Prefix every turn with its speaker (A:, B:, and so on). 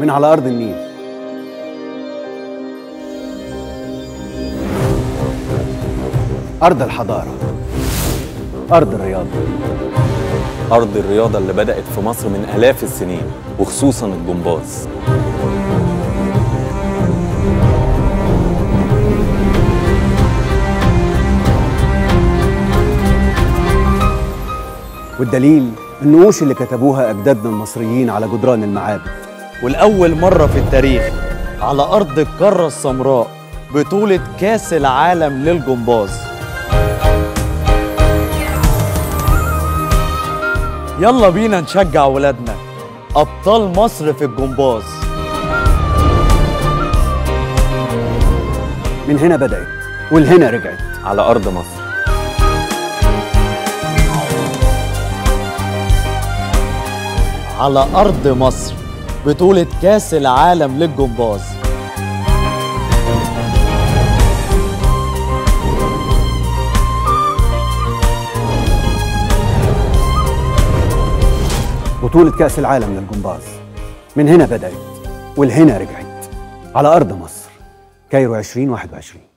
A: من على أرض النيل أرض الحضارة أرض الرياضة
B: أرض الرياضة اللي بدأت في مصر من آلاف السنين وخصوصا الجمباز
A: والدليل النقوش اللي كتبوها أجدادنا المصريين على جدران المعابد
C: والأول مرة في التاريخ على أرض القارة السمراء بطولة كأس العالم للجمباز يلا بينا نشجع ولادنا أبطال مصر في الجمباز
A: من هنا بدأت والهنا رجعت
B: على أرض مصر
C: على أرض مصر بطولة كأس العالم للجمباز
A: بطولة كأس العالم للجمباز من هنا بدأت والهنا رجعت على أرض مصر كايرو 2021